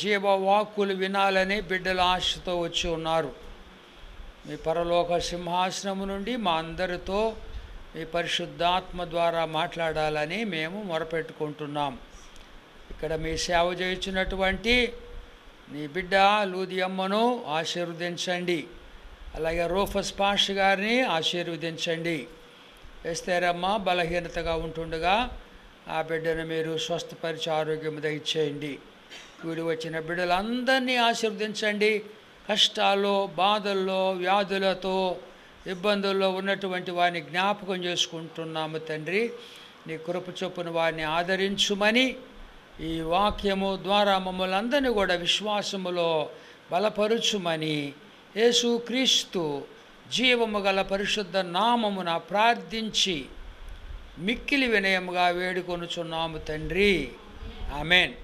జీవ వాక్కులు వినాలని బిడ్డల ఆశతో వచ్చి ఉన్నారు మీ పరలోక సింహాసనము నుండి మా అందరితో మీ పరిశుద్ధాత్మ ద్వారా మాట్లాడాలని మేము మొరపెట్టుకుంటున్నాం ఇక్కడ మీ సేవ చేయించినటువంటి నీ బిడ్డ లూదియమ్మను ఆశీర్వదించండి అలాగే రూఫస్ పాష్ గారిని ఆశీర్వదించండి ఎస్తేరమ్మ బలహీనతగా ఉంటుండగా ఆ బిడ్డను మీరు స్వస్థపరిచి ఆరోగ్యం దయచేయండి వీడు వచ్చిన బిడ్డలందరినీ ఆశీర్వదించండి కష్టాల్లో బాధల్లో వ్యాధులతో ఇబ్బందుల్లో ఉన్నటువంటి వారిని జ్ఞాపకం చేసుకుంటున్నాము తండ్రి నీ కృప చొప్పున వారిని ఆదరించుమని ఈ వాక్యము ద్వారా మమ్మల్ని అందరినీ కూడా విశ్వాసములో బలపరుచుమని యేసుక్రీస్తు జీవము గల పరిశుద్ధ నామమున ప్రార్థించి మిక్కిలి వినయముగా వేడుకొనుచున్నాము తండ్రి ఆమెన్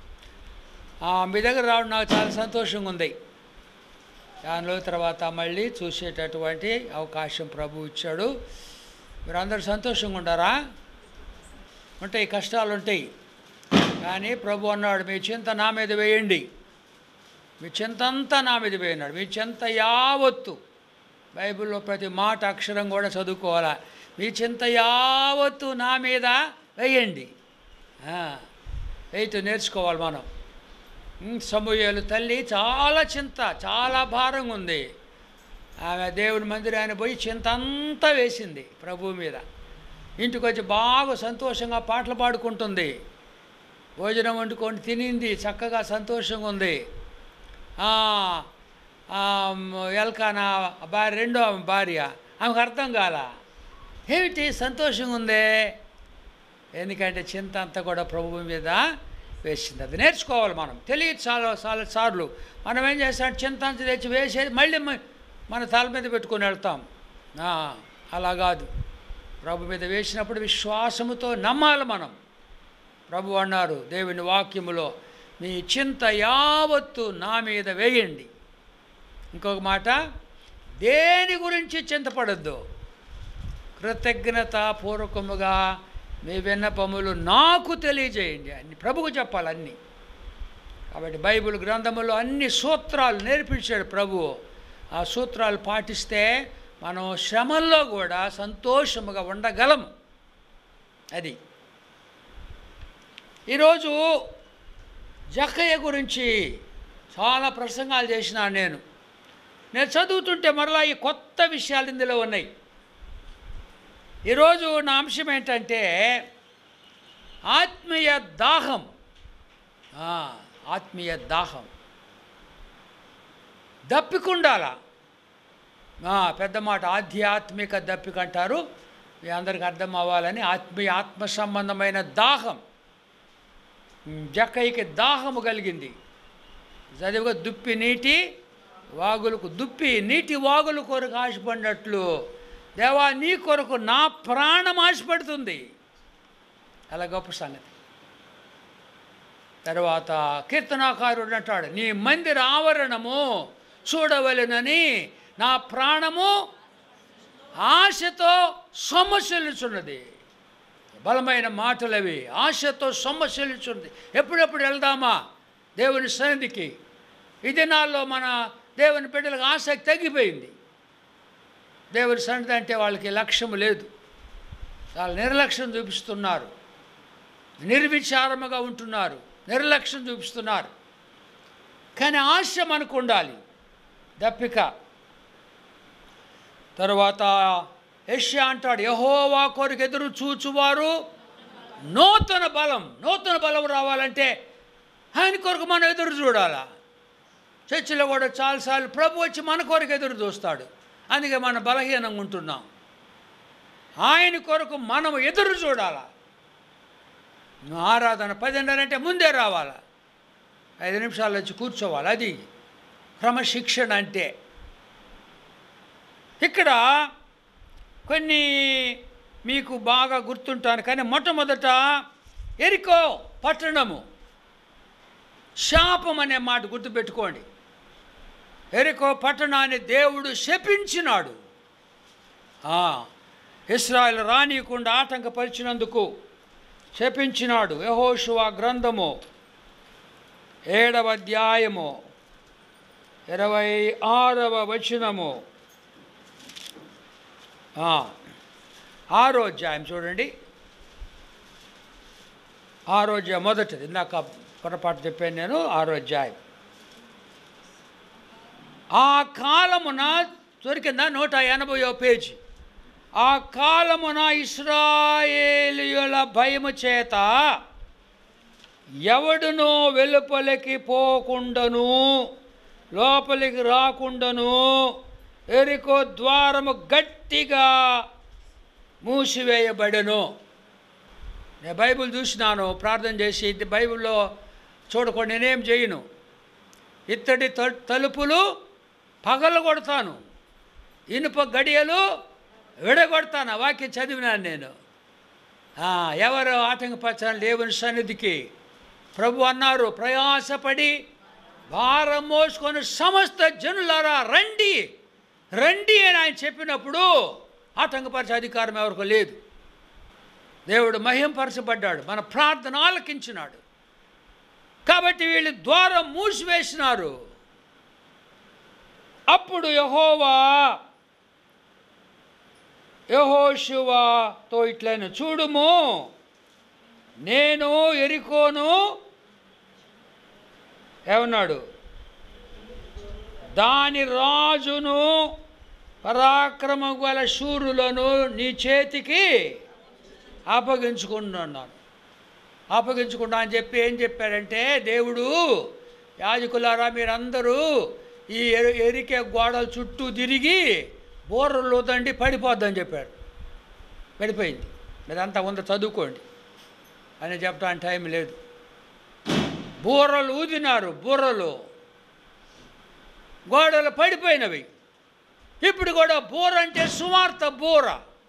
ఆ, మీ దగ్గర రావడం నాకు చాలా సంతోషంగా ఉంది దానిలో తర్వాత మళ్ళీ చూసేటటువంటి అవకాశం ప్రభు ఇచ్చాడు మీరు అందరూ సంతోషంగా ఉంటారా ఉంటాయి కష్టాలు ఉంటాయి కానీ ప్రభు అన్నాడు మీ చింత నా మీద వేయండి మీ చింత అంతా నా మీద వేయన్నాడు మీ చింత యావత్తు బైబిల్లో ప్రతి మాట అక్షరం కూడా చదువుకోవాలా మీ చింత యావత్తు నా మీద వేయండి వెయిట్ నేర్చుకోవాలి మనం ఉమ్, సమూయేలు తల్లి చాలా చింత చాలా భారంగా ఉంది ఆమె దేవుని మందిరాన్ని పోయి చింత అంతా వేసింది ప్రభు మీద ఇంటికి వచ్చి బాగా సంతోషంగా పాటలు పాడుకుంటుంది భోజనం వండుకొని తినింది చక్కగా సంతోషంగా ఉంది ఆ, ఆ, ఎల్కానా భార్య రెండో ఆమె భార్య ఆమెకు అర్థం కాల ఏమిటి సంతోషంగా ఉందే ఎందుకంటే చింత అంతా కూడా ప్రభువు మీద వేసింది అది నేర్చుకోవాలి మనం తెలియదు చాలా చాలా సార్లు మనం ఏం చేస్తాం చింత అంత తెచ్చి వేసేది మళ్ళీ మ- మన తల మీద పెట్టుకొని వెళ్తాం ఆ, అలా కాదు ప్రభు మీద వేసినప్పుడు విశ్వాసముతో నమ్మాలి మనం ప్రభు అన్నారు దేవుని వాక్యములో మీ చింత యావత్తు నా మీద వేయండి ఇంకొక మాట దేని గురించి చింతపడద్దు కృతజ్ఞత పూర్వకముగా మీ విన్నపములు నాకు తెలియజేయండి అన్ని ప్రభుకు చెప్పాలి అన్నీ కాబట్టి బైబిల్ గ్రంథములో అన్ని సూత్రాలు నేర్పించాడు ప్రభువు ఆ సూత్రాలు పాటిస్తే మనం శ్రమల్లో కూడా సంతోషముగా ఉండగలము అది ఈరోజు జక్కయ్య గురించి చాలా ప్రసంగాలు చేసినాను నేను నేను చదువుతుంటే మరలా ఈ కొత్త విషయాలు ఇందులో ఉన్నాయి ఈరోజు నా అంశం ఏంటంటే ఆత్మీయ దాహం ఆ, ఆత్మీయ దాహం దప్పికుండాల ఆ, పెద్ద మాట ఆధ్యాత్మిక దప్పిక అంటారు మీ అందరికి అర్థం అవ్వాలని ఆత్మీయ ఆత్మ సంబంధమైన దాహం ఉమ్, జక్కయ్యకి దాహము కలిగింది చదివిగా దుప్పి నీటి వాగులకు దుప్పి నీటి వాగుల కొరకు ఆశపడినట్లు దేవా నీ కొరకు నా ప్రాణం ఆశపడుతుంది అలా గొప్ప సంగతి తర్వాత కీర్తనాకారుడు అంటాడు నీ మందిర ఆవరణము చూడవలెనని నా ప్రాణము ఆశతో సొమ్మసిల్లుచున్నది బలమైన మాటలు అవి ఆశతో సొమ్మసిల్లుచున్నది ఎప్పుడెప్పుడు వెళ్దామా దేవుని సన్నిధికి ఈ దినాల్లో మన దేవుని బిడ్డలకు ఆసక్తి తగ్గిపోయింది దేవుని సన్నిధి అంటే వాళ్ళకి లక్ష్యం లేదు వాళ్ళు నిర్లక్ష్యం చూపిస్తున్నారు నిర్విచారముగా ఉంటున్నారు నిర్లక్ష్యం చూపిస్తున్నారు కానీ ఆశ మనకు ఉండాలి దప్పిక తరువాత యష్యా అంటాడు యహోవా కొరకు ఎదురు చూచువారు నూతన బలం నూతన బలం రావాలంటే ఆయన కొరకు మనం ఎదురు చూడాలా చర్చిలో కూడా చాలాసార్లు ప్రభు వచ్చి మన కొరకు ఎదురు చూస్తాడు అందుకే మనం బలహీనంగా ఉంటున్నాం ఆయన కొరకు మనం ఎదురు చూడాలా నువ్వు ఆరాధన పదిన్నర అంటే ముందే రావాలా ఐదు నిమిషాలు వచ్చి కూర్చోవాలి అది క్రమశిక్షణ అంటే ఇక్కడ కొన్ని మీకు బాగా గుర్తుంటాను కానీ మొట్టమొదట ఎరికో పట్టణము శాపం అనే మాట గుర్తుపెట్టుకోండి ఎరికో పట్టణాన్ని దేవుడు శపించినాడు ఆ, ఇస్రాయల్ రానియకుండా ఆటంకపరిచినందుకు శపించినాడు యహోషువ గ్రంథము ఏడవ అధ్యాయము ఇరవై ఆరవ వచనము ఆ, ఆరో అధ్యాయం చూడండి ఆరో అధ్యాయం మొదటిది ఇందాక పొరపాటు చెప్పాను నేను ఆరో అధ్యాయం ఆ కాలమున దొరికిందా నూట ఎనభైయో పేజీ ఆ కాలమున ఇస్రాయేలియుల భయము చేత ఎవడునో వెలుపలికి పోకుండను లోపలికి రాకుండను ఎరికో ద్వారము గట్టిగా మూసివేయబడెను నేను బైబిల్ చూసినాను ప్రార్థన చేసి ఇది బైబిల్లో చూడకుండా నేనేం చేయను ఇత్తడి త- తలుపులు పగలు కొడతాను ఇనుప గడియలు విడగొడతాను ఆ వాక్యం చదివినాను నేను ఆ, ఎవరు ఆటంకపరచాలి దేవుని సన్నిధికి ప్రభు అన్నారు ప్రయాసపడి భారం మోసుకొని సమస్త జనులారా రండి రండి అని ఆయన చెప్పినప్పుడు ఆటంకపరిచే అధికారం ఎవరికి లేదు దేవుడు మహింపరచబడ్డాడు మన ప్రార్థన ఆలకించినాడు కాబట్టి వీళ్ళు ద్వారం మూసివేసినారు అప్పుడు యహోవా యహోశువాతో ఇట్లైన చూడుము నేను ఎరికోను ఏమన్నాడు దాని రాజును పరాక్రమ గల శూరులను నీ చేతికి అప్పగించుకుంటున్నాను అప్పగించుకుంటా అని చెప్పి ఏం చెప్పారంటే దేవుడు యాజకులారా మీరందరూ ఈ ఎరి ఎరికే గోడల చుట్టూ తిరిగి బోర్రలు దండి పడిపోద్దని చెప్పాడు పడిపోయింది మీరంతా ఉంద చదువుకోండి అని చెప్పడానికి టైం లేదు బూరలు ఊదినారు బూరలు గోడలు పడిపోయినవి ఇప్పుడు కూడా బూర అంటే సువార్త బూర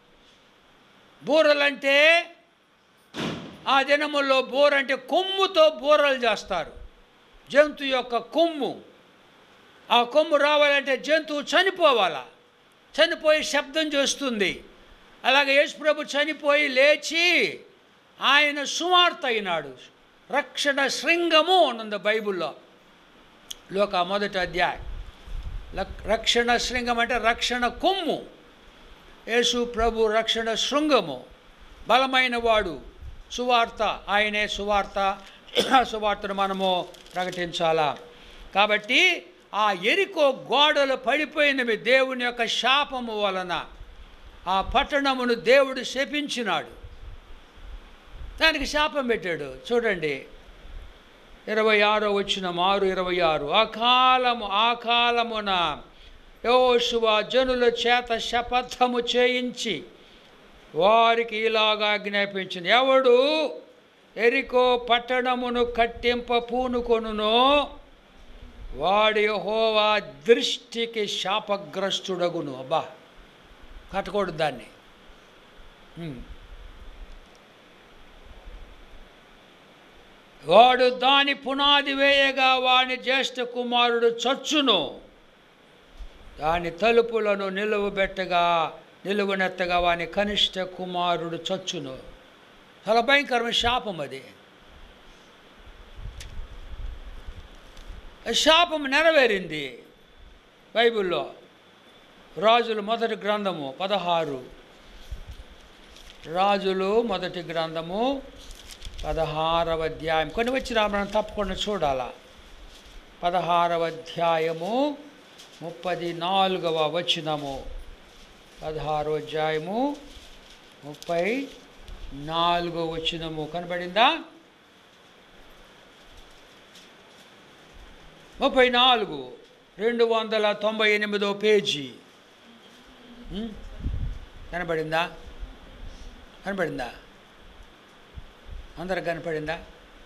బూరలంటే ఆ దినముల్లో బూర అంటే కొమ్ముతో బూరలు చేస్తారు జంతు యొక్క కొమ్ము ఆ కొమ్ము రావాలంటే జంతువు చనిపోవాలా చనిపోయి శబ్దం చేస్తుంది అలాగే యేసుప్రభు చనిపోయి లేచి ఆయన సువార్త అయినాడు రక్షణ శృంగము ఉన్నది బైబిల్లో లోక మొదటి అధ్యాయం లక్- రక్షణ శృంగం అంటే రక్షణ కొమ్ము యేసు ప్రభు రక్షణ శృంగము బలమైన వాడు సువార్త ఆయనే సువార్త ఆ సువార్తను మనము ప్రకటించాలా కాబట్టి ఆ ఎరికో గోడలు పడిపోయినవి దేవుని యొక్క శాపము వలన ఆ పట్టణమును దేవుడు శపించినాడు దానికి శాపం పెట్టాడు చూడండి ఇరవై ఆరో వచ్చిన ఆరు ఇరవై ఆరు ఆ కాలము ఆ కాలమున యోశువ జనుల చేత శపథము చేయించి వారికి ఇలాగా ఆజ్ఞాపించింది ఎవడు ఎరికో పట్టణమును కట్టింప పూనుకొనునో వాడి యెహోవా దృష్టికి శాపగ్రస్తుడగును అబ్బా కట్టకూడదు దాన్ని హ్మ్. వాడు దాని పునాది వేయగా వాని జ్యేష్ఠ కుమారుడు చచ్చును దాని తలుపులను నిలువబెట్టగా నిలువనెత్తగా వాని కనిష్ట కుమారుడు చచ్చును చాలా భయంకరమైన శాపం అది ఆ శాపం నెరవేరింది బైబిల్లో రాజులు మొదటి గ్రంథము పదహారు రాజులు మొదటి గ్రంథము పదహారవ అధ్యాయం కొన్ని వచ్చిన మనం తప్పకుండా చూడాలా పదహారవ అధ్యాయము ముప్పది నాలుగవ వచనము పదహారవ అధ్యాయము ముప్పై నాలుగో వచనము కనబడిందా ముప్పై నాలుగు రెండు వందల తొంభై ఎనిమిదో పేజీ ఉం? కనబడిందా కనబడిందా అందరికి కనపడిందా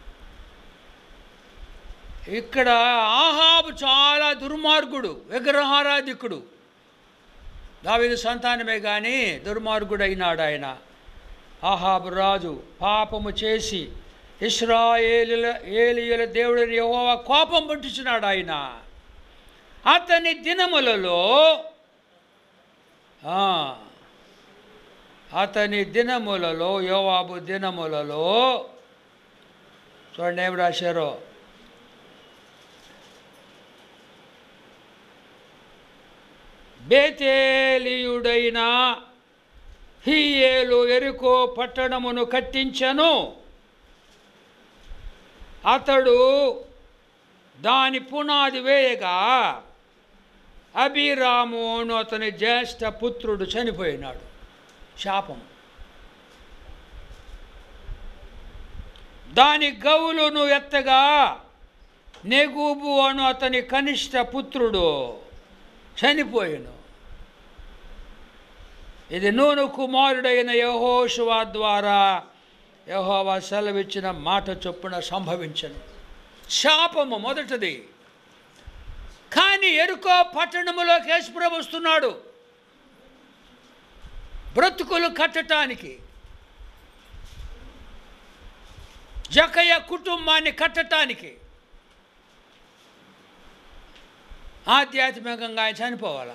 ఇక్కడ ఆహాబు చాలా దుర్మార్గుడు విగ్రహారాధికుడు దావీదు సంతానమే కానీ దుర్మార్గుడు అయినాడు ఆయన ఆహాబు రాజు పాపము చేసి ఇస్రాయేలుల ఏలియుల దేవుడిని యెహోవా కోపం పుట్టించినాడు ఆయన అతని దినములలో ఆ, అతని దినములలో యోవాబు దినములలో చూడండి ఏం రాశారో బేతేలియుడైన హీయేలు ఎరుకో పట్టణమును కట్టించను అతడు దాని పునాది వేయగా అభిరాము అను అతని జ్యేష్ఠ పుత్రుడు చనిపోయినాడు శాపం దాని గౌలును ఎత్తగా నెగూబు అను అతని కనిష్ట పుత్రుడు చనిపోయాను ఇది నూను కుమారుడైన యహోషువా ద్వారా యహోవా సెలవిచ్చిన మాట చొప్పున సంభవించను శాపము మొదటిది కానీ ఎరుకో పట్టణములో కేశపురం వస్తున్నాడు బ్రతుకులు కట్టటానికి జకయ్య కుటుంబాన్ని కట్టటానికి ఆధ్యాత్మికంగా ఆయన చనిపోవాలా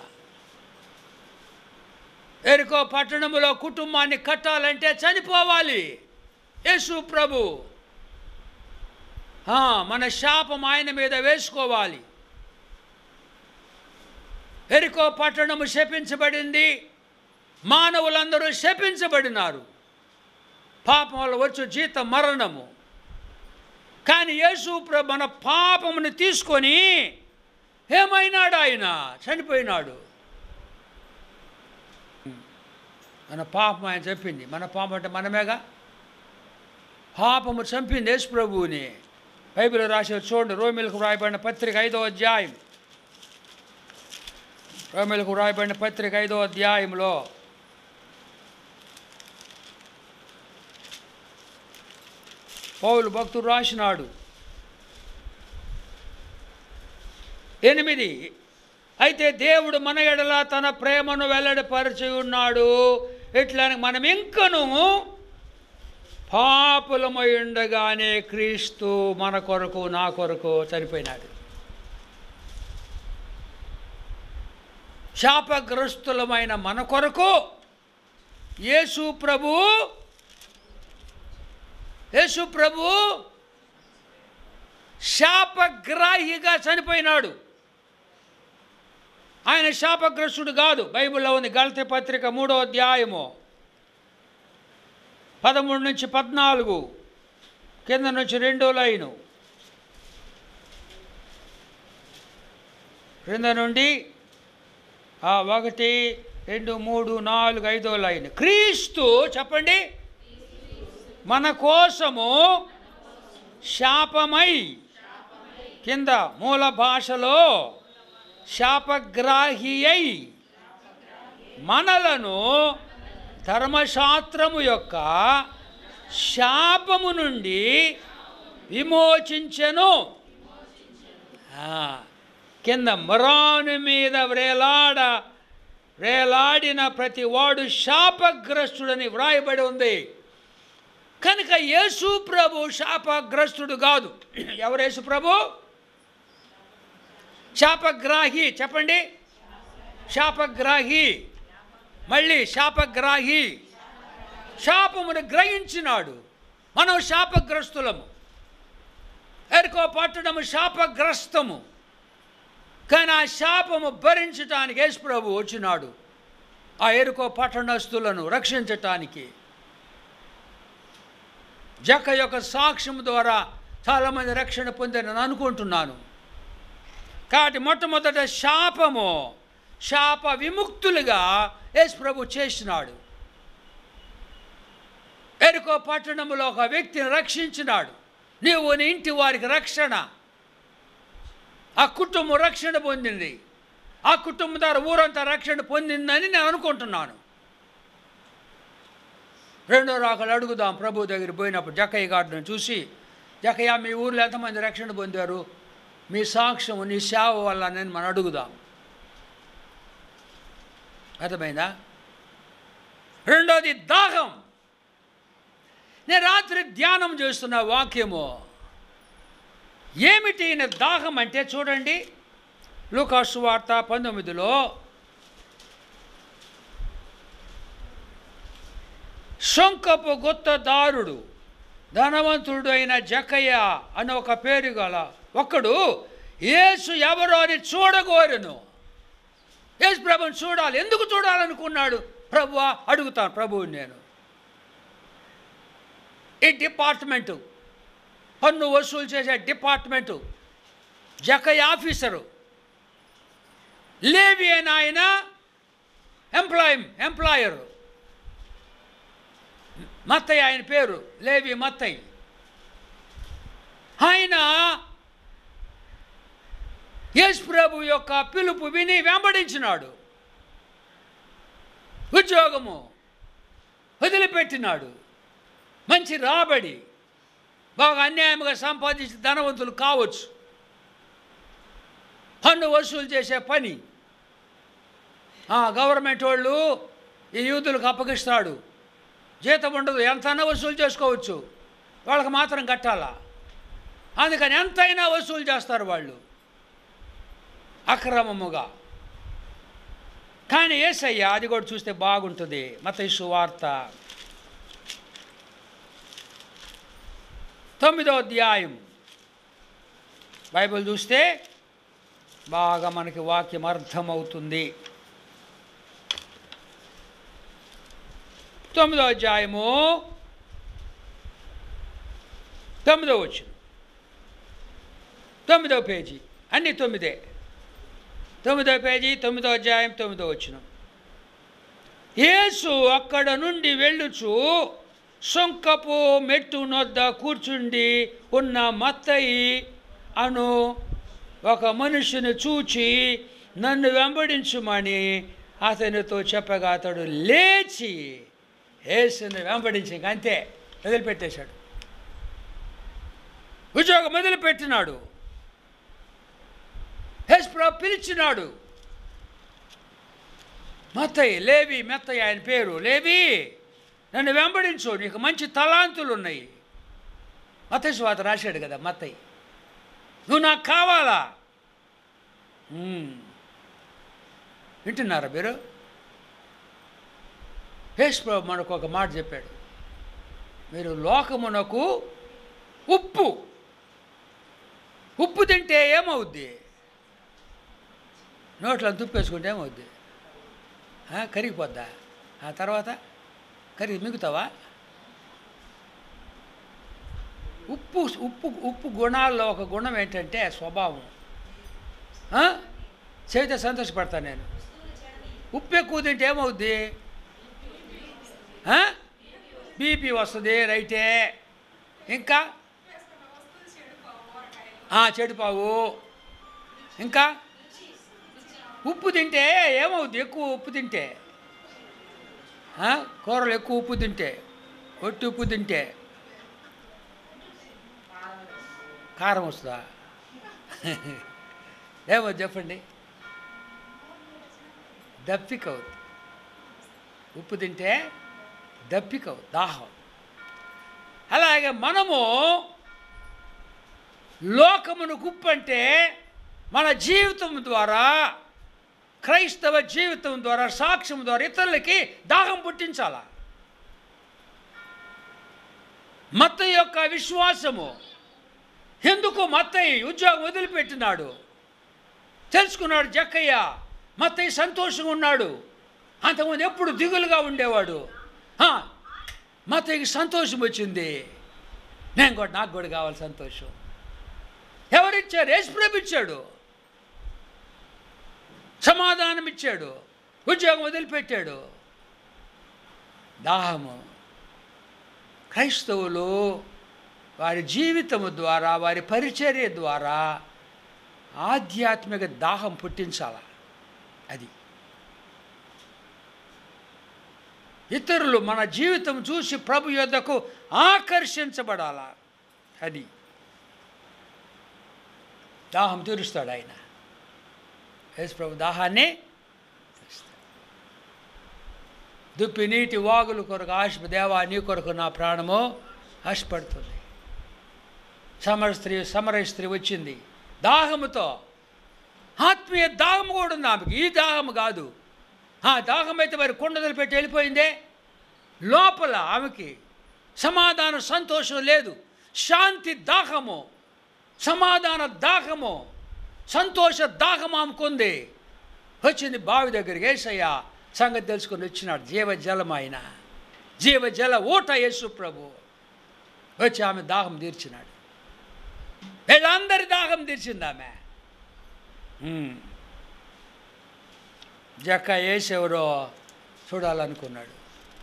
ఎరుకో పట్టణములో కుటుంబాన్ని కట్టాలంటే చనిపోవాలి యేసు ప్రభు ఆ, మన శాపం ఆయన మీద వేసుకోవాలి ఎరుకో పట్టణము శపించబడింది మానవులందరూ శపించబడినారు పాపం వల్ల వచ్చు జీత మరణము కానీ యేసు ప్రభు మన పాపముని తీసుకొని ఏమైనాడు ఆయన చనిపోయినాడు మన పాపం ఆయన చెప్పింది మన పాపం అంటే మనమేగా పాపము చంపింది యేసు ప్రభువుని బైబిల్ రాసి చూడండి రోమిలకు రాయబడిన పత్రిక ఐదో అధ్యాయం రోమిలకు రాయబడిన పత్రిక ఐదో అధ్యాయంలో పౌలు భక్తుడు రాసినాడు ఎనిమిది అయితే దేవుడు మన ఎడల తన ప్రేమను వెల్లడిపరిచి ఉన్నాడు ఇట్లా మనం ఇంకను పాపులమై ఉండగానే క్రీస్తు మన కొరకు నా కొరకు చనిపోయినాడు శాపగ్రస్తులమైన మన కొరకు యేసు ప్రభు యేసు ప్రభు శాపగ్రాహిగా చనిపోయినాడు ఆయన శాపగ్రస్తుడు కాదు బైబిల్లో ఉంది గళతి పత్రిక మూడో అధ్యాయము పదమూడు నుంచి పద్నాలుగు కింద నుంచి రెండో లైను క్రింద నుండి ఆ, ఒకటి రెండు మూడు నాలుగు ఐదో లైన్ క్రీస్తు చెప్పండి మన కోసము శాపమై కింద మూల భాషలో శాపగ్రాహి అయి మనలను ధర్మశాస్త్రము యొక్క శాపము నుండి విమోచించెను ఆ, కింద మొరాను మీద వ్రేలాడ వ్రేలాడిన ప్రతి వాడు శాపగ్రస్తుడని వ్రాయబడి ఉంది కనుక యేసు ప్రభు శాపగ్రస్తుడు కాదు ఎవరు యేసు ప్రభు శాపగ్రాహి చెప్పండి శాపగ్రాహి మళ్ళీ శాపగ్రాహి శాపమును గ్రహించినాడు మనం శాపగ్రస్తులము ఎరుకో పట్టడము శాపగ్రస్తము కానీ ఆ శాపము భరించటానికి యేసు ప్రభు వచ్చినాడు ఆ ఎరుకో పట్టణస్తులను రక్షించటానికి జక యొక్క సాక్ష్యం ద్వారా చాలామంది రక్షణ పొందారని అనుకుంటున్నాను కాబట్టి మొట్టమొదట శాపము శాప విముక్తులుగా యేసు ప్రభు చేసినాడు ఎరుకో పట్టణంలో ఒక వ్యక్తిని రక్షించినాడు నీవు నీ ఇంటి వారికి రక్షణ ఆ కుటుంబం రక్షణ పొందింది ఆ కుటుంబం ద్వారా ఊరంతా రక్షణ పొందిందని నేను అనుకుంటున్నాను రెండో రాకలు అడుగుదాం ప్రభు దగ్గర పోయినప్పుడు జక్కయ్య గారిని చూసి జక్కయ్య మీ ఊర్లో ఎంతమంది రక్షణ పొందారు మీ సాక్ష్యం నీ సేవ వల్ల నేను మనం అడుగుదాం అర్థమైందా రెండోది దాహం నేను రాత్రి ధ్యానం చేస్తున్న వాక్యము ఏమిటి ఈయన దాహం అంటే చూడండి లూకాసు వార్త పంతొమ్మిదిలో శంకపు గుత్తదారుడు ధనవంతుడు అయిన జకయ్య అని ఒక పేరు గల ఒకడు యేసు ఎవరో అని చూడగోరెను యేసు ప్రభుని చూడాలి ఎందుకు చూడాలనుకున్నాడు ప్రభువా అడుగుతాను ప్రభువుని నేను ఈ డిపార్ట్మెంటు పన్ను వసూలు చేసే డిపార్ట్మెంటు జకై ఆఫీసరు లేవి అని ఆయన ఎంప్లాయ్ ఎంప్లాయరు మత్తయ్య ఆయన పేరు లేవి మత్తయ్య ఆయన యేసు ప్రభు యొక్క పిలుపు విని వెంబడించినాడు ఉద్యోగము వదిలిపెట్టినాడు మంచి రాబడి బాగా అన్యాయంగా సంపాదించి ధనవంతులు కావచ్చు పన్ను వసూలు చేసే పని ఆ, గవర్నమెంట్ వాళ్ళు ఈ యూదులకు అప్పగిస్తాడు జీతం ఉండదు ఎంతైనా వసూలు చేసుకోవచ్చు వాళ్ళకి మాత్రం కట్టాలా అందుకని ఎంతైనా వసూలు చేస్తారు వాళ్ళు అక్రమముగా కానీ ఏసయ్య అది కూడా చూస్తే బాగుంటుంది మత వార్త తొమ్మిదో అధ్యాయం బైబిల్ చూస్తే బాగా మనకి వాక్యం అర్థమవుతుంది తొమ్మిదో అధ్యాయము తొమ్మిదో వచ్చిన తొమ్మిదో పేజీ అన్ని తొమ్మిదే తొమ్మిదో పేజీ తొమ్మిదో అధ్యాయం తొమ్మిదో వచ్చిన యేసు అక్కడ నుండి వెళ్ళుచు సొంకపు మెట్టు నొద్ద కూర్చుండి ఉన్న మత్తయి అను ఒక మనుషుని చూచి నన్ను వెంబడించుమని అతనితో చెప్పగా అతడు లేచి యేసుని వెంబడించి ఇంక అంతే వదిలిపెట్టేశాడు ఉద్యోగం మొదలుపెట్టినాడు యేసుప్రభు పిలిచినాడు మత్తయ్య లేవి మెత్తయ్య ఆయన పేరు లేవి నన్ను వెంబడించు నీకు మంచి తలాంతులు ఉన్నాయి మత్తయ్య స్వాత రాశాడు కదా మత్తయ్య నువ్వు నాకు కావాలా మ్మ్. వింటున్నారా మీరు యేసుప్రభు మనకు ఒక మాట చెప్పాడు మీరు లోకమునకు ఉప్పు ఉప్పు తింటే ఏమవుద్ది నోట్లో తుప్పేసుకుంటే ఏమవుద్ది ఆ, కరిగిపోద్దా ఆ తర్వాత కరిగి మిగుతావా ఉప్పు ఉప్పు ఉప్పు గుణాల్లో ఒక గుణం ఏంటంటే స్వభావం ఆ? చెబితే సంతోషపడతాను నేను ఉప్పు ఎక్కువ తింటే ఏమవుద్ది బీపీ వస్తుంది రైటే ఇంకా ఆ, చెడిపావు ఇంకా ఉప్పు తింటే ఏమవుద్ది ఎక్కువ ఉప్పు తింటే ఆ? కూరలు ఎక్కువ ఉప్పు తింటే ఒట్టి ఉప్పు తింటే కారం వస్తుందా ఏమో చెప్పండి దప్పిక అవుతుంది ఉప్పు తింటే దప్పిక అవుతుంది దాహం అలాగే మనము లోకమును ఉప్పు అంటే మన జీవితం ద్వారా క్రైస్తవ జీవితం ద్వారా సాక్ష్యం ద్వారా ఇతరులకి దాహం పుట్టించాల మత యొక్క విశ్వాసము ఎందుకు మత్తయ్య ఉద్యోగం వదిలిపెట్టినాడు తెలుసుకున్నాడు జక్కయ్య మత్తయ్య సంతోషంగా ఉన్నాడు అంతకుముందు ఎప్పుడు దిగులుగా ఉండేవాడు ఆ, మత్తయ్యకి సంతోషం వచ్చింది నేను కూడా నాకు కూడా కావాలి సంతోషం ఎవరిచ్చారు యేసుప్రభు ఇచ్చాడు సమాధానం ఇచ్చాడు ఉద్యోగం వదిలిపెట్టాడు దాహము క్రైస్తవులు వారి జీవితము ద్వారా వారి పరిచర్య ద్వారా ఆధ్యాత్మిక దాహం పుట్టించాల అది ఇతరులు మన జీవితం చూసి ప్రభు యొద్దకు ఆకర్షించబడాల అది దాహం తీరుస్తాడు ఆయన యేసు ప్రభు దాహాన్ని తీరుస్తాడు. దుప్పి నీటి వాగులు కొరకు ఆశ దేవా నీ కొరకు నా ప్రాణము ఆశపడుతుంది సమర స్త్రీ సమర స్త్రీ వచ్చింది దాహముతో ఆత్మీయ దాహము కూడా ఉంది ఆమెకి ఈ దాహము కాదు ఆ దాహం అయితే మరి కుండలు పెట్టి వెళ్ళిపోయిందే లోపల ఆమెకి సమాధాన సంతోషం లేదు శాంతి దాహము సమాధాన దాహము సంతోష దాహం ఆమెకుంది వచ్చింది బావి దగ్గరికి ఏసయ్య సంగతి తెలుసుకొని వచ్చినాడు జీవజలం ఆయన జీవజల ఊట యేసు ప్రభు వచ్చి ఆమె దాహం తీర్చినాడు వీళ్ళందరి దాహం తీర్చింది ఆమె ఉమ్. జక్క ఏసెవరో చూడాలనుకున్నాడు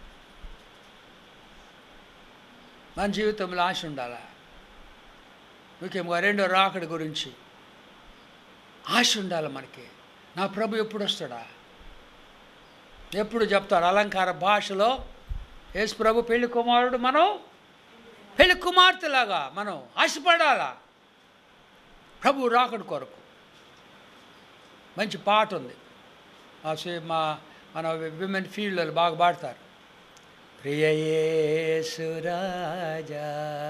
మన జీవితంలో ఆశ ఉండాలా ముఖ్యంగా రెండో రాకడి గురించి ఆశ ఉండాలి మనకి నా ప్రభు ఎప్పుడు వస్తాడా ఎప్పుడు చెప్తారు అలంకార భాషలో యేసు ప్రభు పెళ్లి కుమారుడు మనం పెళ్లి కుమార్తెలాగా మనం ఆశపడాలా ప్రభు రాకడి కొరకు మంచి పాట ఉంది మా సి- మా మన విమెన్ ఫీల్డ్లో బాగా పాడతారు ప్రియయేసురాజా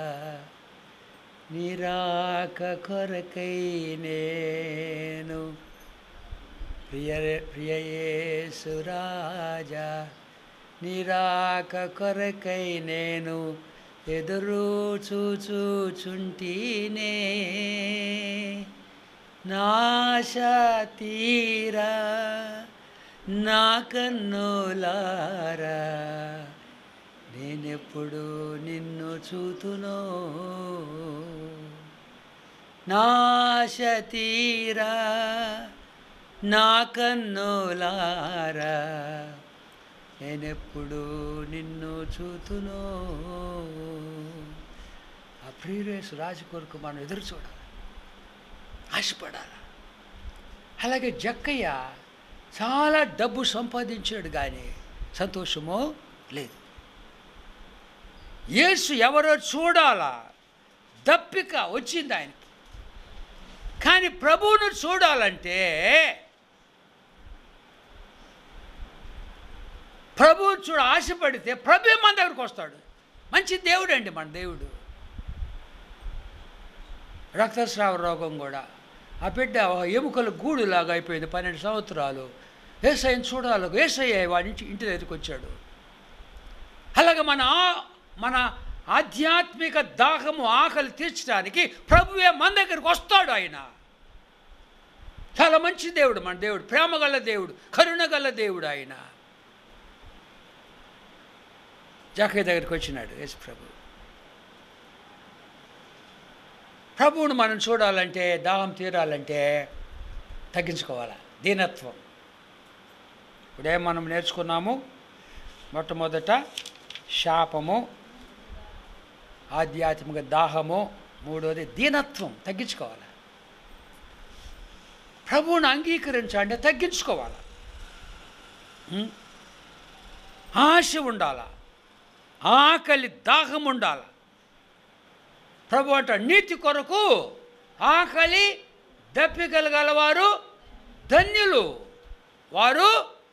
నిరాక కొరకై నేను ప్రియ ప్రియయేసురాజా నిరాక కొరకై నేను ఎదురు చూచుచుంటీనే నాశ తీరా నా కన్నులారా నేనెప్పుడు నిన్ను చూతునో నాశ తీరా నా కన్నులారా నేనెప్పుడు నిన్ను చూతునో ఆ ప్రియురేసు రాజు కొరకు మనం ఎదురు చూడాలి ఆశపడాలి అలాగే జక్కయ్య చాలా డబ్బు సంపాదించాడు కానీ సంతోషమో లేదు యేసు ఎవరో చూడాలా దప్పిక వచ్చింది ఆయనకి కానీ ప్రభువును చూడాలంటే ప్రభువు చూడ ఆశపడితే ప్రభు మన దగ్గరకు వస్తాడు మంచి దేవుడు అండి మన దేవుడు రక్తస్రావ రోగం కూడా ఆ బిడ్డ ఒక ఎముకల గూడులాగా అయిపోయింది పన్నెండు సంవత్సరాలు ఏసఐని చూడాలి ఏసయ్య వాడి ఇంటి ఇంటి దగ్గరికి వచ్చాడు అలాగే మన ఆ- మన ఆధ్యాత్మిక దాహము ఆకలి తీర్చడానికి ప్రభువే మన దగ్గరికి వస్తాడు ఆయన చాలా మంచి దేవుడు మన దేవుడు ప్రేమగల దేవుడు కరుణగల దేవుడు ఆయన జాకయ్య దగ్గరికి వచ్చినాడు యేసు ప్రభు ప్రభువును మనం చూడాలంటే దాహం తీరాలంటే తగ్గించుకోవాలి దీనత్వం ఇప్పుడే మనం నేర్చుకున్నాము మొట్టమొదట శాపము ఆధ్యాత్మిక దాహము మూడోది దీనత్వం తగ్గించుకోవాలి ప్రభువుని అంగీకరించాలంటే తగ్గించుకోవాలి ఉం? ఆశ ఉండాల ఆకలి దాహం ఉండాల ప్రభు అంట నీతి కొరకు ఆకలి దప్పికలగలవారు ధన్యులు వారు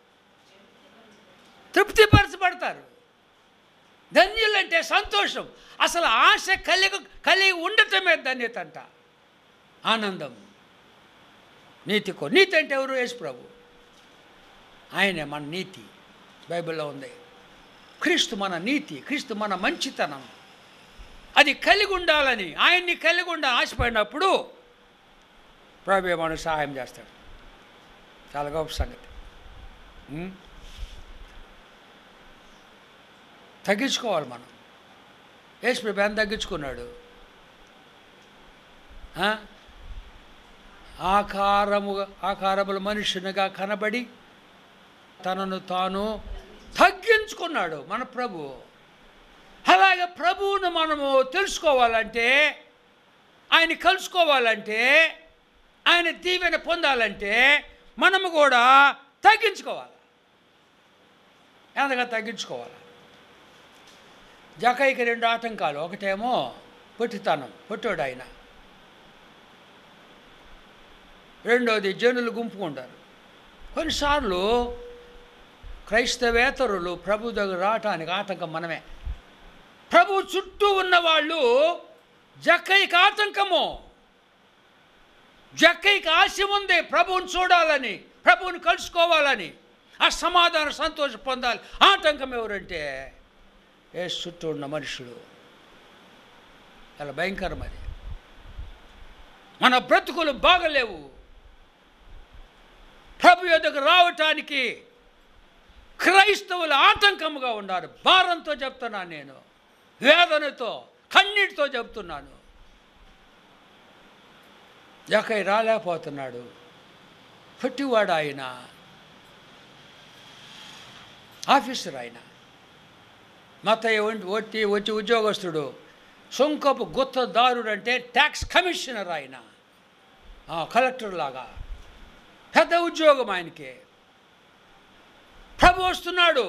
తృప్తిపరచబడతారు ధన్యులంటే సంతోషం అసలు ఆశ కలిగి కలిగి ఉండటమే ధన్యత అంట ఆనందం నీతి కో నీతి అంటే ఎవరు యేసు ప్రభు ఆయనే మన నీతి బైబిల్లో ఉంది క్రీస్తు మన నీతి క్రీస్తు మన మంచితనం అది కలిగి ఉండాలని ఆయన్ని కలిగి ఉండాలని ఆశపడినప్పుడు ప్రభు మనకు సహాయం చేస్తాడు చాలా గొప్ప సంగతి ఉం? తగ్గించుకోవాలి మనం యేసు ప్రభు ఎంత తగ్గించుకున్నాడు ఆ? ఆకారము ఆకారముల మనుషునిగా కనబడి తనను తాను తగ్గించుకున్నాడు మన ప్రభు అలాగే ప్రభువును మనము తెలుసుకోవాలంటే ఆయన కలుసుకోవాలంటే ఆయన దీవెన పొందాలంటే మనము కూడా తగ్గించుకోవాలి ఎంతగా తగ్గించుకోవాలి జకైకి రెండు ఆటంకాలు ఒకటేమో పొట్టితనం పొట్టోడు ఆయన రెండోది జనులు గుంపుకుంటారు కొన్నిసార్లు క్రైస్తవేతరులు ప్రభు దగ్గర రావటానికి ఆటంకం మనమే ప్రభు చుట్టూ ఉన్న వాళ్ళు జక్కైకి ఆటంకము జక్కైకి ఆశ ఉంది ప్రభువుని చూడాలని ప్రభువుని కలుసుకోవాలని ఆ సమాధానం సంతోషం పొందాలి ఆటంకం ఎవరంటే ఏ చుట్టూ ఉన్న మనుషులు చాలా భయంకరం అది మన బ్రతుకులు బాగలేవు ప్రభు యొద్దకు రావటానికి క్రైస్తవులు ఆటంకముగా ఉన్నారు భారంతో చెప్తున్నాను నేను వేదనతో కన్నీటితో చెప్తున్నాను ఎక్కై రాలేకపోతున్నాడు పొట్టివాడు ఆయన ఆఫీసర్ ఆయన మతయ్య వచ్చి వచ్చి ఉద్యోగస్తుడు సుంకపు గుత్తదారుడు అంటే ట్యాక్స్ కమిషనర్ ఆయన ఆ, కలెక్టర్ లాగా పెద్ద ఉద్యోగం ఆయనకి ప్రభు వస్తున్నాడు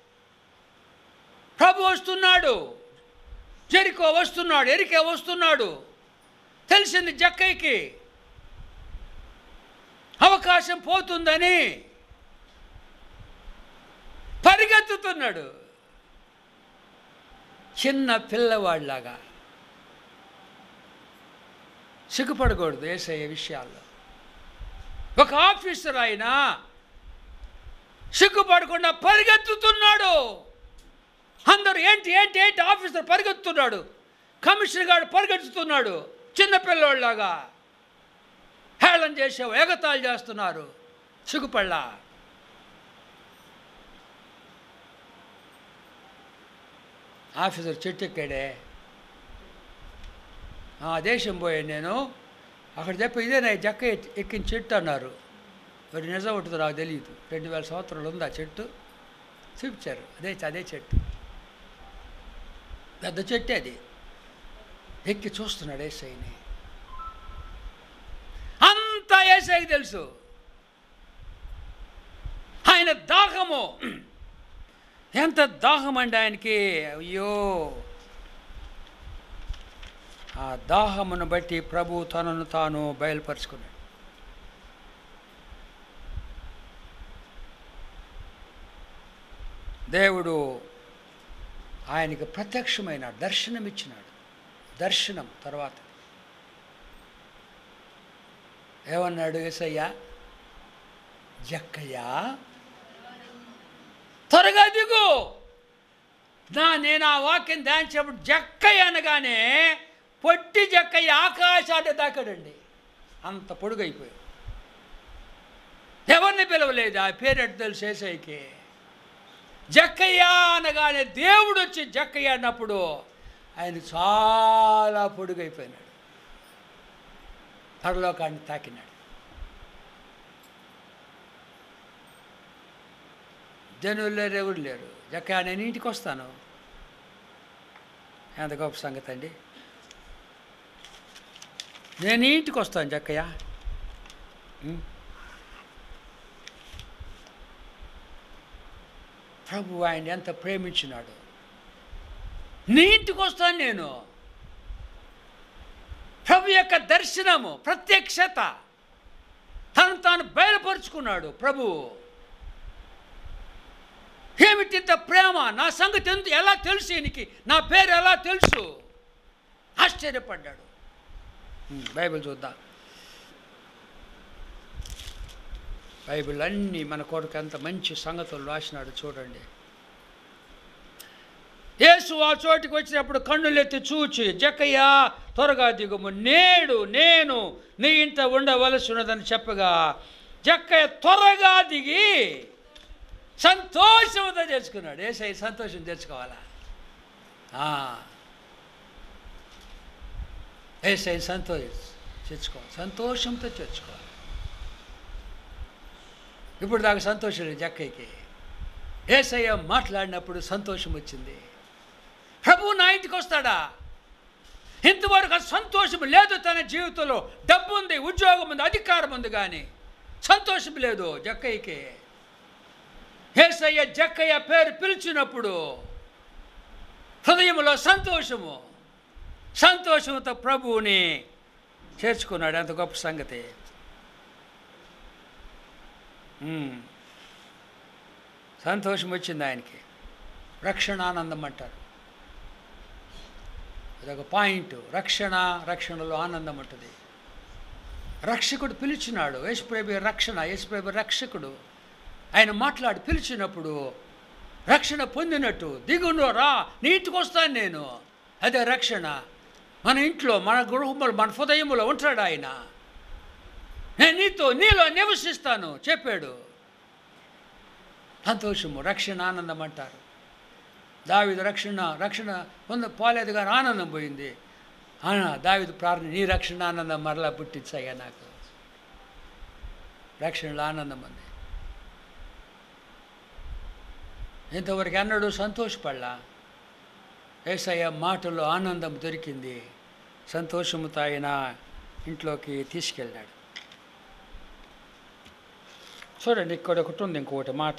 ప్రభు వస్తున్నాడు జెరికో వస్తున్నాడు ఎరికే వస్తున్నాడు తెలిసింది జక్కయ్యకి అవకాశం పోతుందని పరిగెత్తుతున్నాడు చిన్న పిల్లవాడిలాగా సిగ్గుపడకూడదు ఏసయ్య విషయాల్లో ఒక ఆఫీసర్ ఆయన సిగ్గుపడకుండా పరిగెత్తుతున్నాడు అందరూ ఏంటి ఏంటి ఏంటి ఆఫీసర్ పరిగెత్తుతున్నాడు కమిషనర్ గారు పరిగెత్తుతున్నాడు చిన్న పిల్లోళ్ళలాగా హేళన చేసావు ఎగతాళి చేస్తున్నారు సిగ్గుపళ్ళ ఆఫీసర్ చెట్టు ఎక్కాడే ఆ దేశం పోయాను నేను అక్కడ చెప్పి ఇదే నా జక్క ఎక్కి- ఎక్కిన చెట్టు అన్నారు మరి నిజం ఉంటుందో నాకు తెలియదు రెండు వేల సంవత్సరాలు ఉంది ఆ చెట్టు చూపించారు అదే అదే చెట్టు పెద్ద చెట్టు అది ఎక్కి చూస్తున్నాడు ఏసైని అంతా ఏసైకి తెలుసు ఆయన దాహము ఎంత దాహం అండి ఆయనకి అయ్యో ఆ దాహమును బట్టి ప్రభు తనను తాను బయలుపరుచుకున్నాడు దేవుడు ఆయనకి ప్రత్యక్షమైన దర్శనం ఇచ్చినాడు దర్శనం తర్వాత ఏమన్నాడు ఏసయ్యా జక్కయ్యా త్వరగా దిగు నా నేను ఆ వాక్యం ధ్యానించినప్పుడు జక్కయ్య అనగానే పొట్టి జక్కయ్య ఆకాశాన్ని దాకాడండి అంత పొడుగైపోయాడు ఎవరిని పిలవలేదు ఆ పేరెట్ తెలుసు ఏసైకి జక్కయ్య అనగానే దేవుడు వచ్చి జక్కయ్య అన్నప్పుడు ఆయన చాలా పొడుగైపోయినాడు పరలోకాన్ని తాకినాడు జనులు లేరు ఎవరు లేరు జక్కయ్య నేను ఇంటికి వస్తాను ఎంత గొప్ప సంగతి అండి నేను ఇంటికి వస్తాను జక్కయ్య ఉం? ప్రభు ఆయన ఎంత ప్రేమించినాడు నీ ఇంటికి వస్తాను నేను ప్రభు యొక్క దర్శనము ప్రత్యక్షత తను తాను బయలుపరుచుకున్నాడు ప్రభు ఏమిటి ఇంత ప్రేమ నా సంగతి ఎందు ఎలా తెలుసు ఈయనకి నా పేరు ఎలా తెలుసు ఆశ్చర్యపడ్డాడు ఉమ్, బైబిల్ చూద్దాం బైబిల్ అన్నీ మన కొరకు ఎంత మంచి సంగతులు రాసినాడు చూడండి యేసు ఆ చోటికి వచ్చినప్పుడు కన్నులెత్తి చూచి జక్కయ్య త్వరగా దిగుము నేడు నేను నీ ఇంట ఉండవలసి ఉన్నదని చెప్పగా జక్కయ్య త్వరగా దిగి సంతోషంతో తెచ్చుకున్నాడు ఏసై సంతోషం తెచ్చుకోవాలా ఆ. ఏసై సంతోషం తెచ్చుకోవాలి సంతోషంతో తెచ్చుకోవాలి ఇప్పుడు దాకా సంతోషం లేదు జక్కయ్యకి ఏసయ్య మాట్లాడినప్పుడు సంతోషం వచ్చింది ప్రభు నా ఇంటికి వస్తాడా ఇంతవరకు ఆ సంతోషం లేదు తన జీవితంలో డబ్బు ఉంది ఉద్యోగం ఉంది అధికారం ఉంది కానీ సంతోషం లేదు జక్కయ్యకి ఏసయ్య జక్కయ్య పేరు పిలిచినప్పుడు హృదయంలో సంతోషము సంతోషంతో ప్రభువుని చేర్చుకున్నాడు ఎంత గొప్ప సంగతి ఉమ్. సంతోషం వచ్చింది ఆయనకి రక్షణ ఆనందం అంటారు అదొక పాయింట్ రక్షణ రక్షణలో ఆనందం ఉంటుంది రక్షకుడు పిలిచినాడు యేసుప్రభు రక్షణ యేసుప్రభు రక్షకుడు ఆయన మాట్లాడి పిలిచినప్పుడు రక్షణ పొందినట్టు దిగును రా నీ ఇంటికి వస్తాను నేను అదే రక్షణ మన ఇంట్లో మన గృహములు మన హృదయములో ఉంటాడు ఆయన నేను నీతో నీలో నివసిస్తాను చెప్పాడు సంతోషము రక్షణ ఆనందం అంటారు దావిదు రక్షణ రక్షణ పొంద పోలేదు కానీ ఆనందం పోయింది ఆనా దావిదు ప్రార్థన నీ రక్షణ ఆనందం మరలా పుట్టించయ్యా నాకు రక్షణలో ఆనందం ఉంది ఇంతవరకు అన్నడు సంతోషపడలా ఏసయ్య మాటల్లో ఆనందం దొరికింది సంతోషముతో ఆయన ఇంట్లోకి తీసుకెళ్ళాడు చూడండి ఇక్కడ ఒకటి ఉంది ఇంకొకటి మాట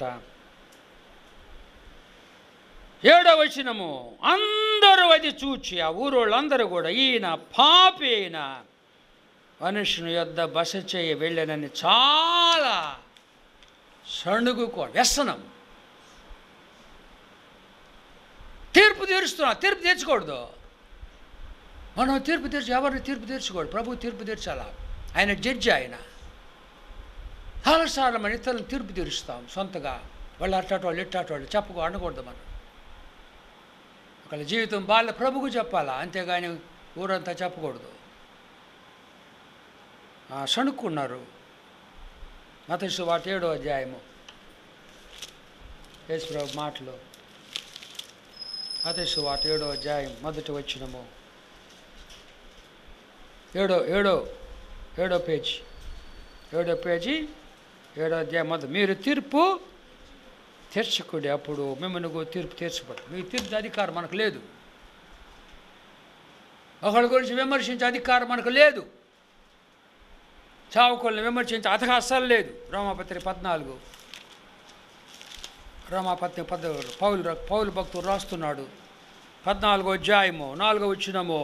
ఏడవ వచనము అందరూ అది చూచి ఆ ఊరోళ్ళందరూ కూడా ఈయన పాపి అయిన మనుషుని యొద్ద బస చేయ వెళ్ళానని చాలా సణుగుకో వ్యసనం తీర్పు తీరుస్తున్నా తీర్పు తీర్చకూడదు మనం తీర్పు తీర్చి ఎవరిని తీర్పు తీర్చకూడదు ప్రభు తీర్పు తీర్చాలా ఆయన జడ్జి ఆయన చాలాసార్లు మన ఇతరులను తీర్పు తీరుస్తాం సొంతగా వాళ్ళు అట్టాటి వాళ్ళు ఇట్టాటి వాళ్ళు చెప్పకు అనకూడదు మనం ఒకళ్ళ జీవితం బాల ప్రభుకు చెప్పాలా అంతేగాని ఊరంతా చెప్పకూడదు ఆ, సణుక్కున్నారు మతసు వాటి ఏడో అధ్యాయము యేసు ప్రభు మాటలు మతసు వాటి ఏడో అధ్యాయం మొదటి వచ్చినము ఏడో ఏడో ఏడో పేజీ ఏడో పేజీ ఏడో అధ్యాయం మొదటి మీరు తీర్పు తీర్చకుడి అప్పుడు మిమ్మల్ని కూడా తీర్పు తీర్చబడు మీ తీర్పు అధికారం మనకు లేదు ఒకళ్ళ గురించి విమర్శించే అధికారం మనకు లేదు చావుకోళ్ళని విమర్శించే అతగా అస్సలు లేదు రోమాపత్రి పద్నాలుగు రోమాపత్రి పద్ పౌలు రా- పౌలు భక్తుడు రాస్తున్నాడు పద్నాలుగో అధ్యాయము నాలుగో వచ్చినము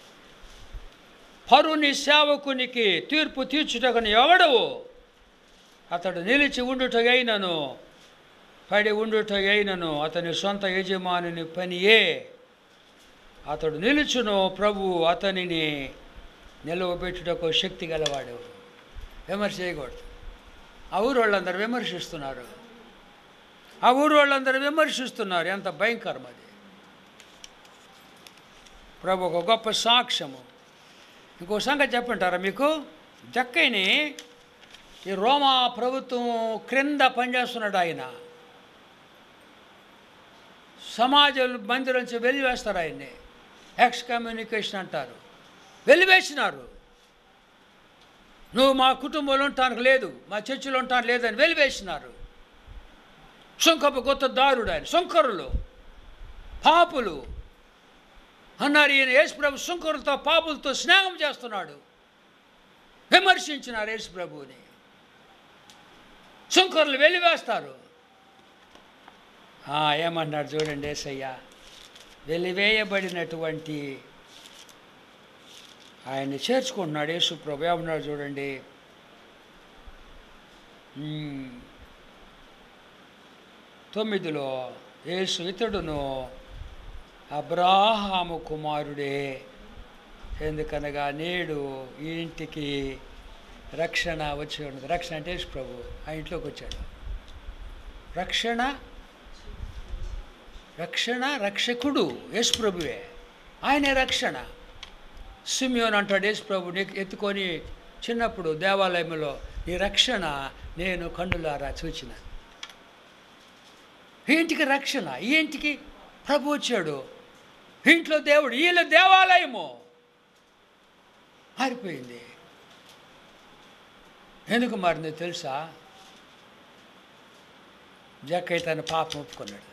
పరుని సేవకునికి తీర్పు తీర్చుటకని ఎవడవు అతడు నిలిచి ఉండుట అయినను పడి ఉండుట అయినను అతని సొంత యజమానుని పనియే అతడు నిలుచును ప్రభు అతనిని నిలవబెట్టుటకు శక్తి గలవాడు విమర్శ చేయకూడదు ఆ ఊరు వాళ్ళందరూ విమర్శిస్తున్నారు ఆ ఊరు వాళ్ళందరూ విమర్శిస్తున్నారు ఎంత భయంకరం అది ప్రభు ఒక గొప్ప సాక్ష్యము ఇంకో సంగతి చెప్పంటారా మీకు జక్కైని ఈ రోమా ప్రభుత్వం క్రింద పనిచేస్తున్నాడు ఆయన సమాజ మందిరం నుంచి వెలివేస్తారు ఆయన్ని ఎక్స్ కమ్యూనికేషన్ అంటారు వెలివేసినారు నువ్వు మా కుటుంబంలో ఉండటానికి లేదు మా చర్చిలో ఉండటానికి లేదని వెలివేసినారు సుంకపు కొత్త దారుడు ఆయన సుంకరులు పాపులు అన్నారు ఈయన యేసుప్రభు సుంకరులతో పాపులతో స్నేహం చేస్తున్నాడు విమర్శించినారు యేసుప్రభుని సుంకరులు వెలివేస్తారు ఆ, ఏమన్నాడు చూడండి ఏసయ్య వెలివేయబడినటువంటి ఆయన్ని చేర్చుకుంటున్నాడు యేసుప్రభు ఏమన్నాడు చూడండి ఉమ్, తొమ్మిదిలో యేసు ఇతడును అబ్రాహాము కుమారుడే ఎందుకనగా నేడు ఈ ఇంటికి రక్షణ వచ్చి ఉన్నది రక్షణ అంటే యేసు ప్రభు ఆ ఇంట్లోకి వచ్చాడు రక్షణ రక్షణ రక్షకుడు యేసు ప్రభువే ఆయనే రక్షణ సిమియోన్ అంటాడు యేసు ప్రభు నీకు ఎత్తుకొని చిన్నప్పుడు దేవాలయంలో నీ రక్షణ నేను కన్నులారా చూచిన ఈ ఇంటికి రక్షణ ఈ ఇంటికి ప్రభు వచ్చాడు ఈ ఇంట్లో దేవుడు వీళ్ళ దేవాలయము మారిపోయింది ఎందుకు మారిందో తెలుసా జక్కయ్య తన పాపం ఒప్పుకున్నాడు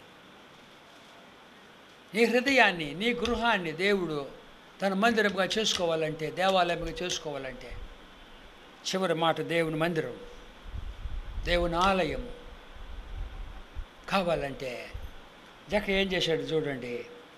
నీ హృదయాన్ని నీ గృహాన్ని దేవుడు తన మందిరంగా చేసుకోవాలంటే దేవాలయంగా చేసుకోవాలంటే చివరి మాట దేవుని మందిరం దేవుని ఆలయము కావాలంటే జక్క ఏం చేశాడు చూడండి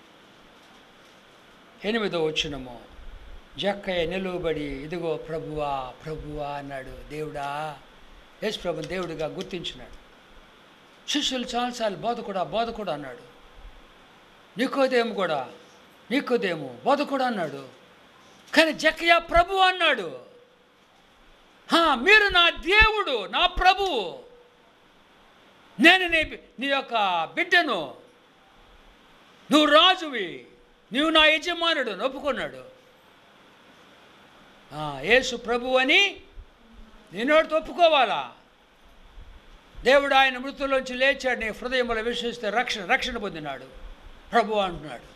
ఎనిమిదో వచ్చినము జక్కయ్య నిలువబడి ఇదిగో ప్రభువా ప్రభువా అన్నాడు దేవుడా యేసు ప్రభు దేవుడిగా గుర్తించినాడు శిష్యులు చాలాసార్లు బోధకుడా బోధకుడు అన్నాడు నీకోదేము కూడా నీకోదేము బోధకుడు అన్నాడు కానీ జక్కయ్య ప్రభు అన్నాడు "హా, మీరు నా దేవుడు నా ప్రభువు నేను నీ నీ యొక్క బిడ్డను నువ్వు రాజువి నువ్వు నా యజమానుడు అని ఒప్పుకున్నాడు ఆ, యేసు ప్రభు అని నేనోడు ఒప్పుకోవాలా దేవుడు ఆయన మృతుల్లోంచి లేచాడు నీ హృదయంలో విశ్వసిస్తే రక్షణ రక్షణ పొందినాడు ప్రభు అంటున్నాడు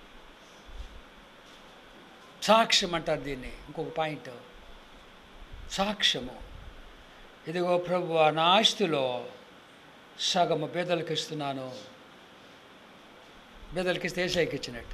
సాక్ష్యం అంటారు దీన్ని ఇంకొక పాయింట్ సాక్ష్యము ఇదిగో ప్రభు నా ఆస్తిలో సగము బేదలకు ఇస్తున్నాను బేదలకి ఇస్తే ఏసైకి ఇచ్చినట్టు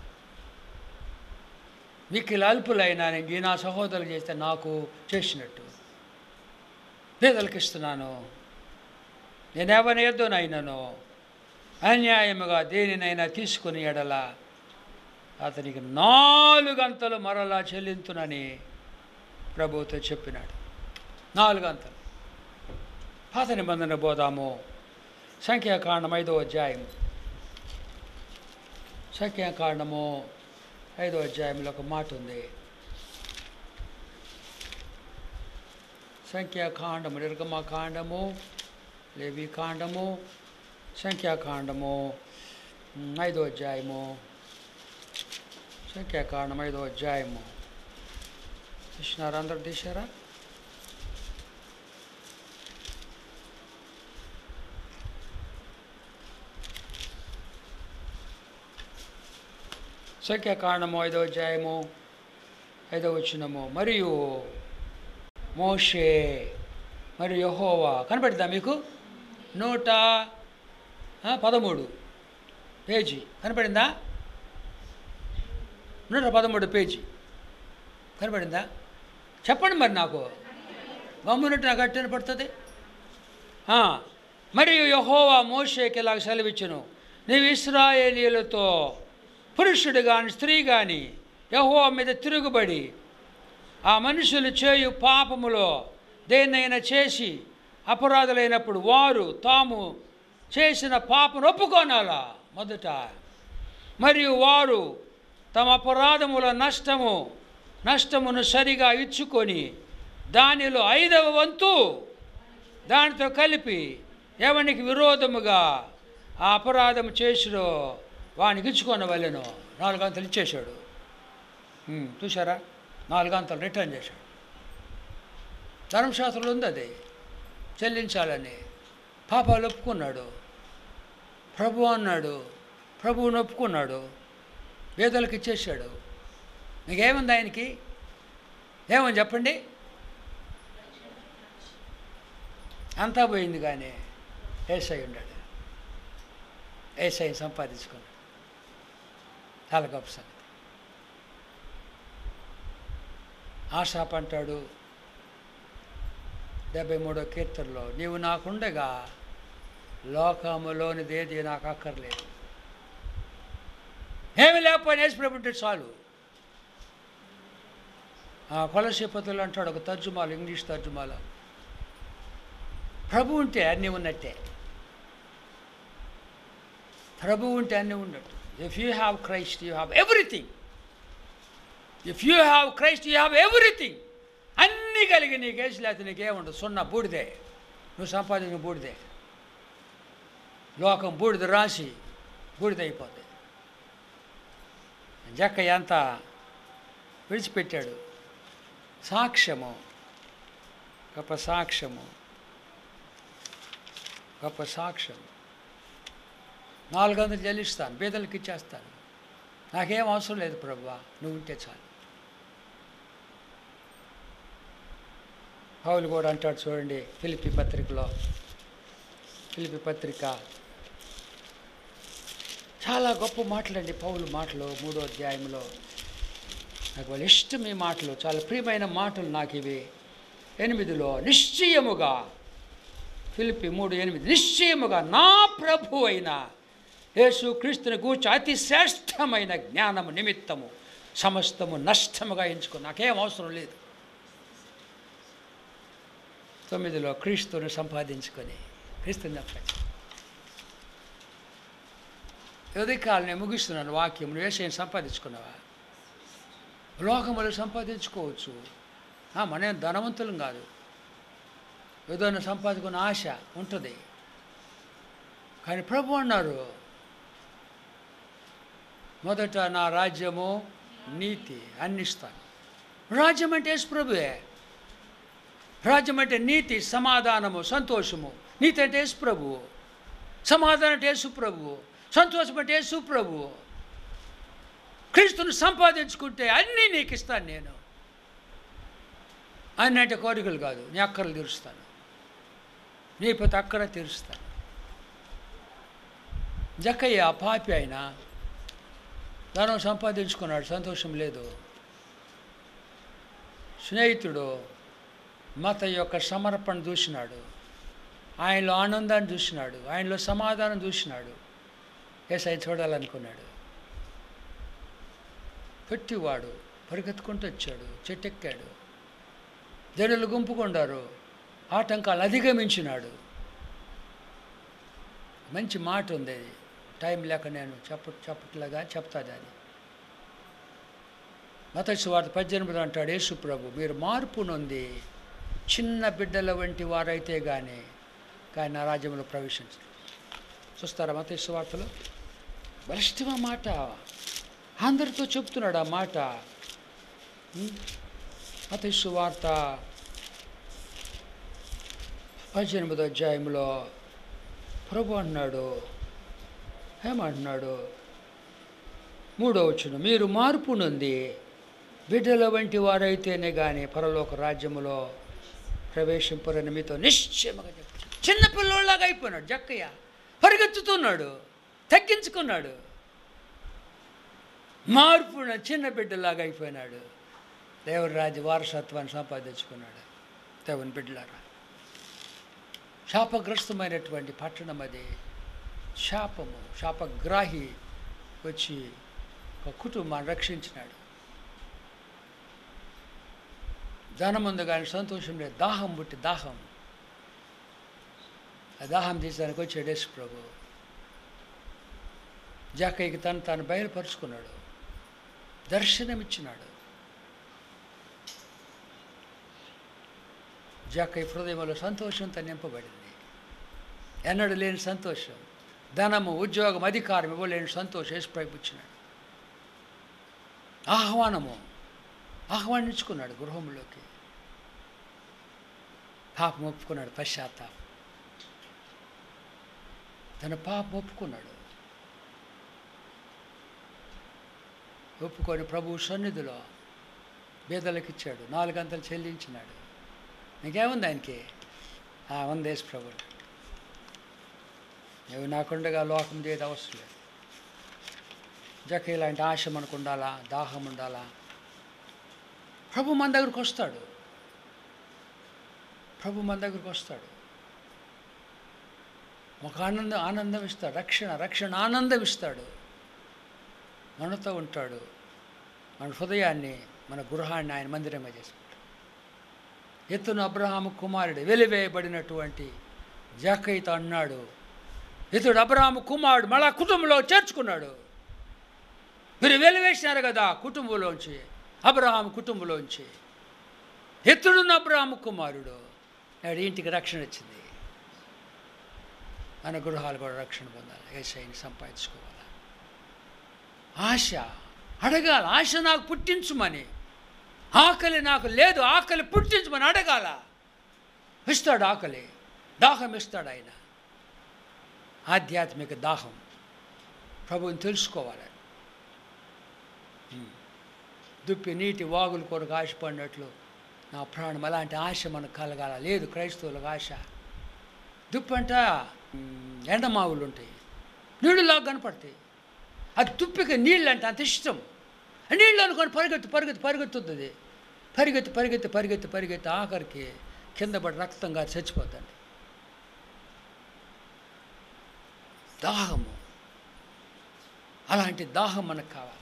మీకు ఇలా అల్పులైనా నేను నా సహోదరులు చేస్తే నాకు చేసినట్టు పేదలకు ఇస్తున్నాను నేను ఎవరినైనాను అన్యాయముగా దేనినైనా తీసుకుని ఎడల అతనికి నాలుగంతలు మరలా చెల్లింతునని ప్రభువుతో చెప్పినాడు నాలుగంతలు పాత నిబంధన పోదాము సంఖ్యాకాండం ఐదో అధ్యాయం సంఖ్యాకాండము ఐదో అధ్యాయంలో ఒక మాట ఉంది సంఖ్యాకాండము నిర్గమకాండము లేవి కాండము సంఖ్యాకాండము ఉమ్, ఐదో అధ్యాయము సంఖ్యాకాండం ఐదో అధ్యాయము తీసినారా అందరు తీసారా సంఖ్యాకాండము ఐదో అధ్యాయము ఐదో వచ్చినము మరియు మోషే మరియు యహోవా కనపడుతుందా మీకు నూట ఆ, పదమూడు పేజీ కనపడిందా నూట పదమూడు పేజీ కనపడిందా చెప్పండి మరి నాకు గమ్మునట్టు నాకు అట్టు పడుతుంది ఆ, మరియు యహోవా మోషేకి ఇలాగ సెలవిచ్చును నీవు ఇస్రాయేలీలతో పురుషుడు కానీ స్త్రీ కానీ యహోవా మీద తిరుగుబడి ఆ మనుషులు చేయు పాపములో దేన్నైనా చేసి అపరాధులైనప్పుడు వారు తాము చేసిన పాపను ఒప్పుకోనాలా మొదట మరియు వారు తమ అపరాధముల నష్టము నష్టమును సరిగా ఇచ్చుకొని దానిలో ఐదవ వంతు దానితో కలిపి ఎవనికి విరోధముగా ఆ అపరాధం చేసిరో వానికి ఇచ్చుకొని వెళ్ళను నాలుగు అంతలు ఇచ్చేశాడు ఉమ్, చూసారా నాలుగు అంతలు రిటర్న్ చేశాడు ధర్మశాస్త్రంలో ఉంది అది చెల్లించాలని పాపాలు ఒప్పుకున్నాడు ప్రభు అన్నాడు ప్రభువుని ఒప్పుకున్నాడు వేదలకు ఇచ్చేసాడు మీకేముంది ఆయనకి ఏమని చెప్పండి అంతా పోయింది కానీ ఏసై ఉన్నాడు ఏసై సంపాదించుకున్నాడు చాలా గొప్ప సంగతి ఆశాప్ అంటాడు డెబ్బై మూడో కీర్తనలో నీవు నాకుండగా లోకములోనిదేది నాకు అక్కర్లేదు ఏమి లేకపోయినా యేసుప్రభు ఉంటే చాలు ఆ కొలసిపతులు అంటాడు ఒక తర్జుమాలు ఇంగ్లీష్ తర్జుమాల ప్రభు ఉంటే అన్నీ ఉన్నట్టే ప్రభు ఉంటే అన్నీ ఉన్నట్టు if you have Christ you have everything if you have Christ you have everything అన్నీ కలిగి నీకు వేసి లేకపోతే నీకేముండదు సున్నా బూడిదే నువ్వు సంపాదించిన బూడిదే లోకం బూడిద రాసి బూడిద అయిపోద్ది జక్క ఎంత విడిచిపెట్టాడు సాక్ష్యము గొప్ప సాక్ష్యము గొప్ప సాక్ష్యం నాలుగు వందలు చెల్లిస్తాను బీదలకు ఇచ్చేస్తాను నాకేం అవసరం లేదు ప్రభువా నువ్వు ఉంటే చాలు పౌలు కూడా అంటాడు చూడండి ఫిలిపి పత్రికలో ఫిలిపి పత్రిక చాలా గొప్ప మాటలండి పౌలు మాటలు మూడో అధ్యాయంలో నాకు వాళ్ళ ఇష్టం ఈ మాటలు చాలా ప్రియమైన మాటలు నాకు ఇవి ఎనిమిదిలో నిశ్చయముగా ఫిలిపి మూడు ఎనిమిది నిశ్చయముగా నా ప్రభు అయిన యేసు క్రీస్తుని గూర్చి అతి శ్రేష్టమైన జ్ఞానము నిమిత్తము సమస్తము నష్టముగా ఎంచుకో నాకేం అవసరం లేదు తొమ్మిదిలో క్రీస్తుని సంపాదించుకొని క్రీస్తుని సంపాదించు ఉదయకాలం నేను ముగిస్తున్నాను వాక్యం నువ్వు ఏసైని సంపాదించుకున్నావా లోకములు సంపాదించుకోవచ్చు ఆ, మనం ధనవంతులం కాదు ఏదైనా సంపాదించుకున్న ఆశ ఉంటుంది కానీ ప్రభు అన్నారు మొదట నా రాజ్యము నీతి అన్ని ఇస్తాను రాజ్యం అంటే యేసు ప్రభువే రాజ్యం అంటే నీతి సమాధానము సంతోషము నీతి అంటే యేసు ప్రభువు సమాధానం అంటే యేసు ప్రభువు సంతోషం అంటే యేసు ప్రభువు క్రీస్తును సంపాదించుకుంటే అన్నీ నీకు ఇస్తాను నేను అన్నీ అంటే కోరికలు కాదు నీ అక్కర్లు తీరుస్తాను నీ ప్రతి అక్కడ తీరుస్తాను జక్కయ్య ఆ పాపి అయినా ధనం సంపాదించుకున్నాడు సంతోషం లేదు స్నేహితుడు మత యొక్క సమర్పణ చూసినాడు ఆయనలో ఆనందాన్ని చూసినాడు ఆయనలో సమాధానం చూసినాడు ఏసై చూడాలనుకున్నాడు పెట్టివాడు పరిగెత్తుకుంటూ వచ్చాడు చెట్టెక్కాడు జనులు గుంపుకొండారు ఆటంకాలు అధిగమించినాడు మంచి మాట ఉంది అది టైం లేక నేను చెప్ప చెప్పట్లేగా చెప్తా దాన్ని మతస్సు వార్త పద్దెనిమిది అంటాడు యేసు ప్రభు మీరు మార్పు నొంది చిన్న బిడ్డల వంటి వారైతే కానీ కానీ నా రాజ్యంలో ప్రవేశించరు చూస్తారా మతస్సు వార్తలో బలిష్టమా మాట అందరితో చెప్తున్నాడు ఆ మాట మతస్సు వార్త పద్దెనిమిదో అధ్యాయంలో ప్రభు అన్నాడు ఏమంటున్నాడు మూడో వచ్చును మీరు మార్పు నుండి బిడ్డల వంటి వారైతేనే కానీ పరలోక రాజ్యములో ప్రవేశింపరని మీతో నిశ్చయముగా చెప్తాను చిన్న పిల్లోళ్ళలాగా అయిపోయినాడు జక్కయ్య పరిగెత్తుతున్నాడు తగ్గించుకున్నాడు మార్పు ఉన్న చిన్న బిడ్డలాగా అయిపోయినాడు దేవుని రాజ్య వారసత్వాన్ని సంపాదించుకున్నాడు దేవుని బిడ్డలారా శాపగ్రస్తమైనటువంటి పట్టణం అది శాపము శాపగ్రాహి వచ్చి ఒక కుటుంబాన్ని రక్షించినాడు ధనం ఉంది కానీ సంతోషం లేదు దాహం పుట్టి దాహం ఆ దాహం తీసడానికి వచ్చాడు యేసు ప్రభు జాకయ్యకి తను తాను బయలుపరుచుకున్నాడు దర్శనమిచ్చినాడు జాకయ్య హృదయంలో సంతోషంతో నింపబడింది ఎన్నడూ లేని సంతోషం ధనము ఉద్యోగం అధికారం ఇవ్వలేని సంతోషం యేసు ప్రభు ఇచ్చినాడు ఆహ్వానము ఆహ్వానించుకున్నాడు గృహంలోకి పాపం ఒప్పుకున్నాడు పశ్చాత్తాపం తన పాపం ఒప్పుకున్నాడు ఒప్పుకొని ప్రభు సన్నిధిలో బీదలకు ఇచ్చాడు నాలుగంతలు చెల్లించినాడు నీకేముంది ఆయనకి "ఆ, ఉంది యేసు ప్రభు నువ్వు నాకుండగా లోకం చేయదు అవసరం లేదు జక్క ఇలాంటి ఆశ మనకు ఉండాలా దాహం ఉండాలా ప్రభు మన దగ్గరకు వస్తాడు ప్రభు మన దగ్గరకు వస్తాడు ఒక ఆనందం ఆనందం ఇస్తాడు రక్షణ రక్షణ ఆనందం ఇస్తాడు మనతో ఉంటాడు మన హృదయాన్ని మన గృహాన్ని ఆయన మందిరంగా చేసుకుంటాడు ఎత్తున అబ్రహాము కుమారుడు వెలివేయబడినటువంటి జాకైతో అన్నాడు ఇతడు అబ్రహాము కుమారుడు మళ్ళా కుటుంబంలో చేర్చుకున్నాడు మీరు వెలివేసినారు కదా కుటుంబంలోంచి అబ్రహాం కుటుంబంలోంచి ఎత్తుడున్న అబ్రహాము కుమారుడు నాడు ఇంటికి రక్షణ వచ్చింది మన గృహాలు కూడా రక్షణ పొందాలి ఏసైని సంపాదించుకోవాలి ఆశ అడగాల ఆశ నాకు పుట్టించుమని ఆకలి నాకు లేదు ఆకలి పుట్టించమని అడగాల ఇస్తాడు ఆకలి దాహం ఇస్తాడు ఆయన ఆధ్యాత్మిక దాహం ప్రభువుని తెలుసుకోవాలి ఉమ్. దుప్పి నీటి వాగుల కొరకు ఆశపడినట్లు నా ప్రాణం అలాంటి ఆశ మనకు కలగాల లేదు క్రైస్తవులకు ఆశ దుప్పంట ఉమ్, ఎండమావులు ఉంటాయి నీళ్ళలాగా కనపడతాయి అది తుప్పికి నీళ్ళు అంటే అంత ఇష్టం ఆ నీళ్ళు అనుకొని పరిగెత్తి పరిగెత్తి పరిగెత్తుతుంది పరిగెత్తి పరిగెత్తి పరిగెత్తి పరిగెత్తి ఆఖరికి కింద పడి రక్తంగా చచ్చిపోతుంది దాహము అలాంటి దాహం మనకు కావాలి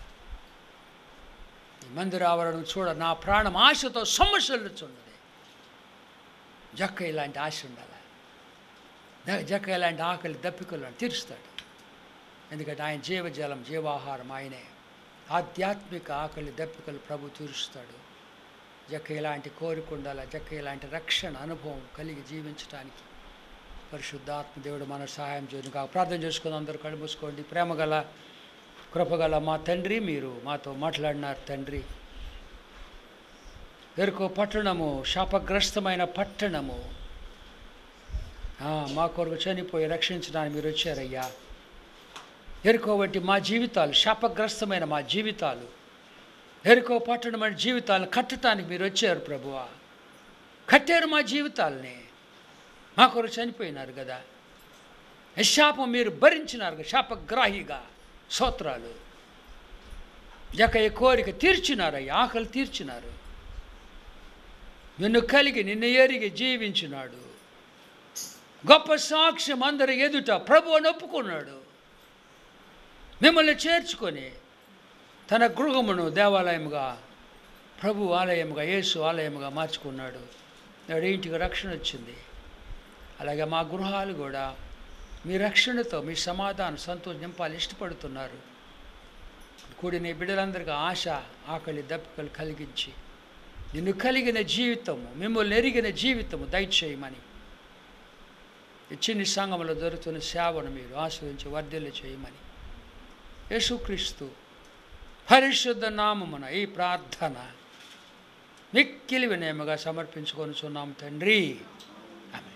ఈ మందిర ఆవరణం చూడ నా ప్రాణం ఆశతో సమస్యలు చూడది జక్క ఇలాంటి ఆశ ఉండాలి ద- జక్క ఇలాంటి ఆకలి దప్పికలను తీరుస్తాడు ఎందుకంటే ఆయన జీవజలం జీవాహారం ఆయనే ఆధ్యాత్మిక ఆకలి దప్పికలు ప్రభు తీరుస్తాడు జక్క ఇలాంటి కోరిక ఉండాలి జక్క ఇలాంటి రక్షణ అనుభవం కలిగి జీవించడానికి పరిశుద్ధాత్మ దేవుడు మన సహాయం చేయను కాక ప్రార్థన చేసుకుని అందరూ కళ్ళు మూసుకోండి ప్రేమగల కృపగల మా తండ్రి మీరు మాతో మాట్లాడినారు తండ్రి ఎరుకో పట్టణము శాపగ్రస్తమైన పట్టణము ఆ, మా కొరకు చనిపోయి రక్షించడానికి మీరు వచ్చారయ్యా ఎరుకో వంటి మా జీవితాలు శాపగ్రస్తమైన మా జీవితాలు ఎరుకో పట్టణమైన జీవితాలను కట్టడానికి మీరు వచ్చారు ప్రభువా కట్టారు మా జీవితాలని మా కొరకు చనిపోయినారు కదా ఈ శాపం మీరు భరించినారు కదా, శాపగ్రాహిగా స్తోత్రాలు జక ఈ కోరిక తీర్చినారయ్యా ఆకలి తీర్చినారు నిన్ను కలిగి నిన్ను ఎరిగి జీవించినాడు గొప్ప సాక్ష్యం అందరి ఎదుట ప్రభు అని ఒప్పుకున్నాడు మిమ్మల్ని చేర్చుకొని తన గృహమును దేవాలయముగా ప్రభు ఆలయముగా యేసు ఆలయముగా మార్చుకున్నాడు నేడు ఇంటికి రక్షణ వచ్చింది అలాగే మా గృహాలు కూడా మీ రక్షణతో మీ సమాధానం సంతోషం నింపాలి ఇష్టపడుతున్నారు కూడిన ఈ బిడ్డలందరికీ ఆశ ఆకలి దప్పికలు కలిగించి నిన్ను కలిగిన జీవితము మిమ్మల్ని ఎరిగిన జీవితము దయచేయమని ఈ చిన్ని సంఘంలో దొరుకుతున్న సేవను మీరు ఆస్వాదించి వర్ధిల్ల చేయమని యేసుక్రీస్తు పరిశుద్ధ నామమున ఈ ప్రార్థన మిక్కిలి వినయముగా సమర్పించుకొని చున్నాం తండ్రి ఆమేన్.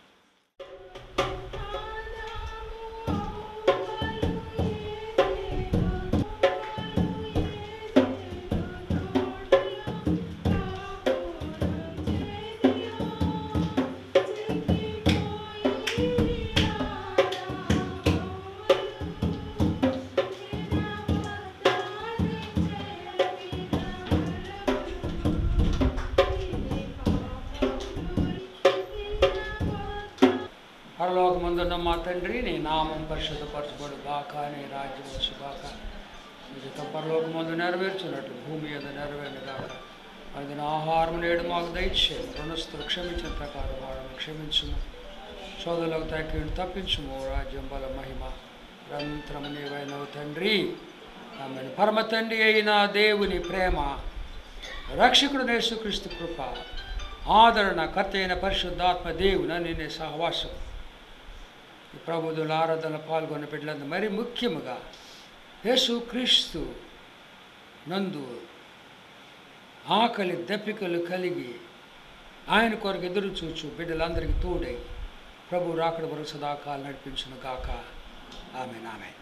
పరలోకమందున్న మా తండ్రి నీ నామం పరిశుద్ధపరచబడు గాక నీ రాజ్యం వచ్చుగాక నీ చిత్తం పరలోకమందు నెరవేర్చున్నట్లు భూమి మీద నెరవేరు గాక అది నా ఆహారం నేడు మాకు దయచేయము రుణస్థులు క్షమించిన ప్రకారం వాడము క్షమించుము సోదరులకు తగ్గి తప్పించుము రాజ్యం బల మహిమ నిరంతరం నీవైనవు తండ్రి ఆమె పరమ తండ్రి అయిన దేవుని ప్రేమ రక్షకుడు యేసుక్రీస్తు కృప ఆదరణ కర్త అయిన పరిశుద్ధాత్మ దేవుని నిన్నే సహవాసం ఈ ప్రభుదుల ఆరాధన పాల్గొన్న బిడ్డలందరూ మరి ముఖ్యముగా యేసుక్రీస్తు నందు ఆకలి దప్పికలు కలిగి ఆయన కొరకు ఎదురు చూచు బిడ్డలందరికీ తోడై ప్రభు రాకడ వరకు సదాకాలు నడిపించును గాక ఆమె ఆమె